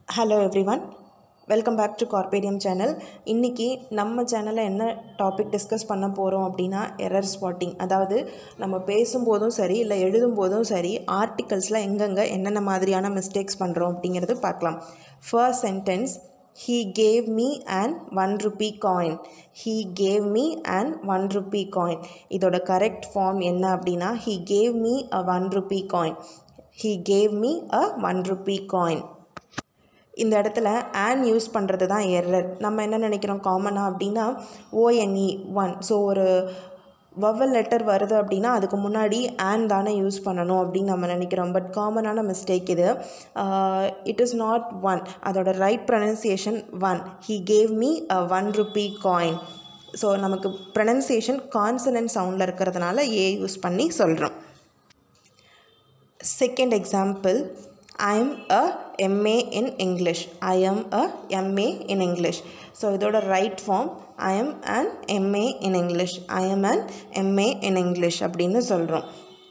hello everyone welcome back to கார்பேரியம் channel இன்றைக்கி நம்ம சேனலில் என்ன டாபிக் டிஸ்கஸ் பண்ண போகிறோம் அப்படின்னா எரர் ஸ்பாட்டிங் அதாவது நம்ம பேசும்போதும் சரி இல்லை எழுதும்போதும் சரி ஆர்டிகல்ஸில் எங்கெங்கே என்னென்ன மாதிரியான மிஸ்டேக்ஸ் பண்ணுறோம் அப்படிங்கிறது பார்க்கலாம் first sentence he gave me an one rupee coin he gave me an one rupee coin இதோட கரெக்ட் ஃபார்ம் என்ன அப்படின்னா he gave me a one rupee coin he gave me a one rupee coin இந்த இடத்துல on use பண்ணுறது தான் error நம்ம என்ன நினைக்கிறோம் காமனாக அப்படின்னா O N E one vowel letter வருது அப்படின்னா அதுக்கு முன்னாடி ஆன் தானே யூஸ் பண்ணணும் அப்படின்னு நம்ம நினைக்கிறோம் பட் காமனான மிஸ்டேக் இது இட் இஸ் நாட் ஒன் அதோட right pronunciation one he gave me a one rupee coin so நமக்கு ப்ரனன்சியேஷன் கான்சனன்ட் சவுண்டில் இருக்கிறதுனால ஏ யூஸ் பண்ணி சொல்கிறோம் second example I am a MA in English I am a MA in English so இதோட right form I am an MA in English I am an MA in English அப்படின்னு சொல்கிறோம்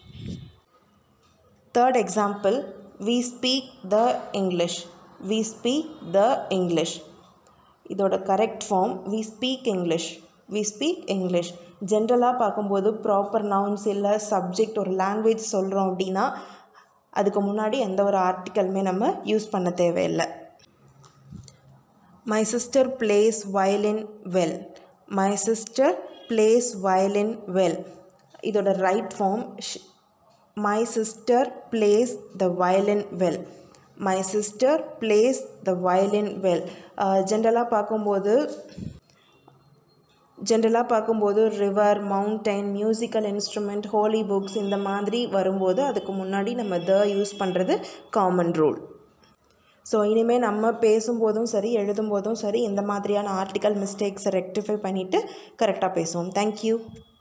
third example we speak the English we speak the English இதோட correct form we speak English we speak English ஜென்ரலாக பார்க்கும்போது proper nouns இல்லை subject ஒரு language சொல்கிறோம் அப்படின்னா அதுக்கு முன்னாடி எந்த ஒரு ஆர்டிக்கலுமே நம்ம யூஸ் பண்ண தேவையில்லை my sister plays violin well my sister plays violin well இதோட right form my sister plays the violin well my sister plays the violin well ஜென்ரலாக பார்க்கும்போது ஜென்ரலாக பார்க்கும்போது river mountain musical instrument holy books இந்த மாதிரி வரும்போது அதுக்கு முன்னாடி நம்ம த யூஸ் பண்ணுறது காமன் ரூல் ஸோ இனிமேல் நம்ம பேசும்போதும் சரி எழுதும்போதும் சரி இந்த மாதிரியான ஆர்டிக்கல் மிஸ்டேக்ஸை ரெக்டிஃபை பண்ணிவிட்டு கரெக்டாக பேசுவோம் தேங்க்யூ